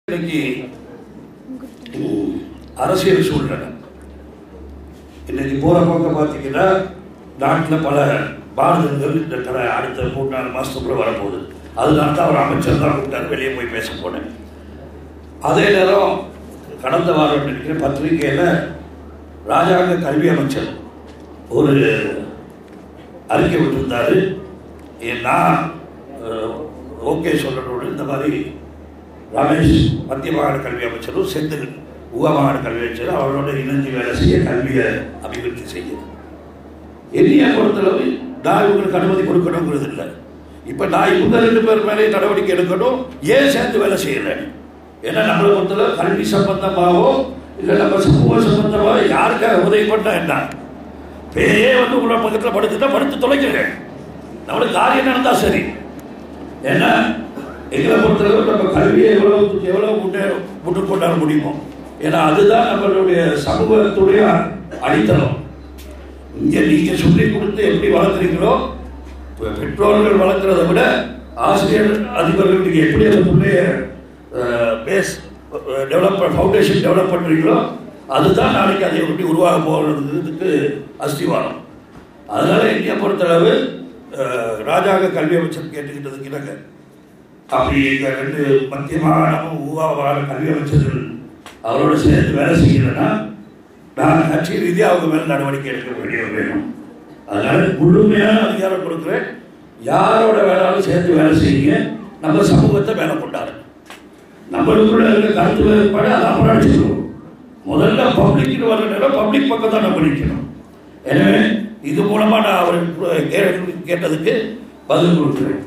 இன்னைக்கு ம், அரசியல் சூழ்நிலை இன்னைக்கு போற பக்கம் பார்த்தீங்கன்னா நாட்டில் பல பாரதங்கள் இந்த தர அடுத்த மூணு நாலு மாசத்துக்குள்ள வரப்போகுது அதனால தான் அவர் அமைச்சர் தான் கூப்பிட்டார் வெளியே போய் பேச போனேன் அதே நேரம் கடந்த வாரம் நினைக்கிற பத்திரிகையில் ராஜாங்க கல்வி அமைச்சர் ஒரு அறிக்கை விட்டிருந்தாரு ஏ, நான் ஓகே சொல்லணும்னு இந்த மாதிரி ரமேஷ் மத்திய மாகாண கல்வி அமைச்சரும் செந்தில் உக மாகாண கல்வி அமைச்சரும் அவரோட இணைஞ்சு வேலை செய்ய கல்வியை அபிவிருத்தி செய்ய என்னைய பொறுத்தளவு நான் இவங்களுக்கு அனுமதி கொடுக்கணுங்கிறது இல்லை இப்போ நான் இவங்க ரெண்டு பேர் மேலே நடவடிக்கை எடுக்கணும் ஏன் சேர்ந்து வேலை செய்யலை ஏன்னா நம்மளை பொறுத்தளவு கல்வி சம்பந்தமாகவோ இல்லை நம்ம சமூக சம்பந்தமாக யாருக்காக உதவி பண்ணா என்ன பேயே வந்து உங்களோட பக்கத்தில் படுத்துட்டா படுத்து தொலைக்கிறேன் நம்மளுக்கு காரியம் நடந்தா சரி ஏன்னா எங்களை பொறுத்தளவு நம்ம கல்வியை எவ்வளவு எவ்வளவு முன்னே முட்டு கொண்டாட முடியுமோ ஏன்னா அதுதான் நம்மளுடைய சமூகத்துடைய அடித்தளம் இங்கே நீங்க சொல்லி கொடுத்து எப்படி வளர்க்குறீங்களோ பெ- பெற்றோர்கள் வளர்க்குறதை விட ஆசிரியர் அதிபர்கள் நீங்க எப்படி அந்த பிள்ளைய பேஸ் டெவலப் ஃபவுண்டேஷன் டெவலப் பண்ணுறீங்களோ அதுதான் நாளைக்கு அதை எப்படி உருவாக போகிறதுக்கு அஸ்திவாரம் அதனால என்னைய பொறுத்தளவு அஹ், ராஜாங்க கல்வி அமைச்சர் கேட்டுக்கிட்டதுக்கு இணங்க அப்படி எங்க ரெண்டு மத்திய மாகாணமும் ஊவாவான கல்வி அமைச்சர்கள் அவரோட சேர்ந்து வேலை செய்யலைன்னா நான் கட்சி ரீதியாக அவங்க மேல நடவடிக்கை எடுக்க வேண்டிய வேணும் அதனால முழுமையான அதிகாரம் கொடுக்குறேன் யாரோட வேணாலும் சேர்ந்து வேலை செய்யுங்க நம்ம சமூகத்தை மேலே கொண்டாடுங்க நம்மளுக்குள்ள இருக்க கருத்து வேறுபாடு அதை அப்புறம் அடிச்சுக்கணும் முதல்ல பப்ளிக்னு வர நேரம் பப்ளிக் பக்கம் தான் நம்ம நிற்கணும் எனவே இது மூலமா நான் அவருக்கு கே- கேட்டதுக்கு பதில் கொடுக்குறேன்